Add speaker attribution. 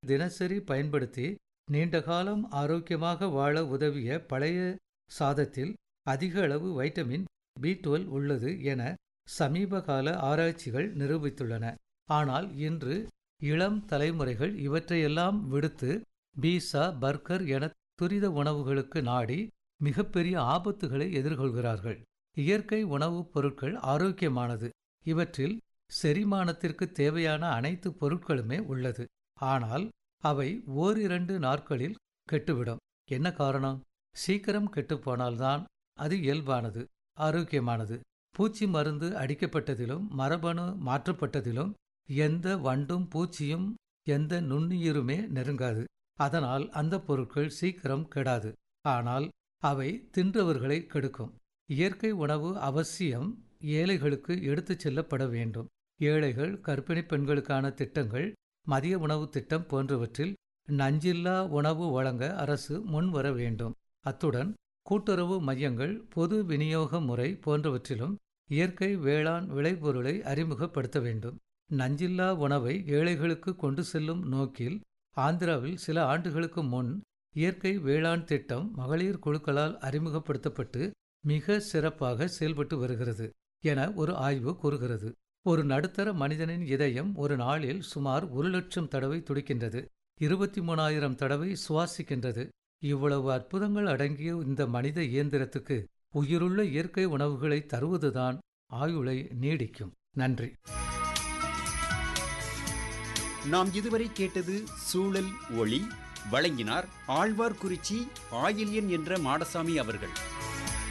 Speaker 1: தினசரி பயன்படுத்தி நீண்ட காலம் ஆரோக்கியமாக வாழ உதவிய பழைய சாதத்தில் அதிக அளவு வைட்டமின் பி டுவெல் உள்ளது என சமீபகால ஆராய்ச்சிகள் நிரூபித்துள்ளன ஆனால் இன்று இளம் தலைமுறைகள் இவற்றையெல்லாம் விடுத்து பீஸா பர்கர் என துரித உணவுகளுக்கு நாடி மிகப்பெரிய ஆபத்துகளை எதிர்கொள்கிறார்கள் இயற்கை உணவுப் பொருட்கள் ஆரோக்கியமானது இவற்றில் செரிமானத்திற்கு தேவையான அனைத்து பொருட்களுமே உள்ளது ஆனால் அவை ஓரிரண்டு நாட்களில் கெட்டுவிடும் என்ன காரணம் சீக்கிரம் கெட்டுப்போனால்தான் அது இயல்பானது ஆரோக்கியமானது பூச்சி மருந்து அடிக்கப்பட்டதிலும் மரபணு மாற்றப்பட்டதிலும் எந்த வண்டும் பூச்சியும் எந்த நுண்ணுயிருமே நெருங்காது அதனால் அந்த பொருட்கள் சீக்கிரம் கெடாது ஆனால் அவை தின்றவர்களை கெடுக்கும் இயற்கை உணவு அவசியம் ஏழைகளுக்கு எடுத்துச் செல்லப்பட வேண்டும் ஏழைகள் கர்ப்பிணி பெண்களுக்கான திட்டங்கள் மதிய உணவு திட்டம் போன்றவற்றில் நஞ்சில்லா உணவு வழங்க அரசு முன்வர வேண்டும் அத்துடன் கூட்டுறவு மையங்கள் பொது விநியோக முறை போன்றவற்றிலும் இயற்கை வேளாண் விளைபொருளை அறிமுகப்படுத்த வேண்டும் நஞ்சில்லா உணவை ஏழைகளுக்கு கொண்டு செல்லும் நோக்கில் ஆந்திராவில் சில ஆண்டுகளுக்கு முன் இயற்கை வேளாண் திட்டம் மகளிர் குழுக்களால் அறிமுகப்படுத்தப்பட்டு மிக சிறப்பாக செயல்பட்டு வருகிறது என ஒரு ஆய்வு கூறுகிறது ஒரு நடுத்தர மனிதனின் இதயம் ஒரு நாளில் சுமார் ஒரு லட்சம் தடவை துடிக்கின்றது இருபத்தி மூணாயிரம் தடவை சுவாசிக்கின்றது இவ்வளவு அற்புதங்கள் அடங்கிய இந்த மனித இயந்திரத்துக்கு உயிருள்ள இயற்கை உணவுகளை தருவதுதான் ஆயுளை நீடிக்கும் நன்றி
Speaker 2: நாம் இதுவரை கேட்டது சூழல் ஒளி வழங்கினார் ஆழ்வார்குறிச்சி ஆயில்யன் என்ற மாடசாமி அவர்கள்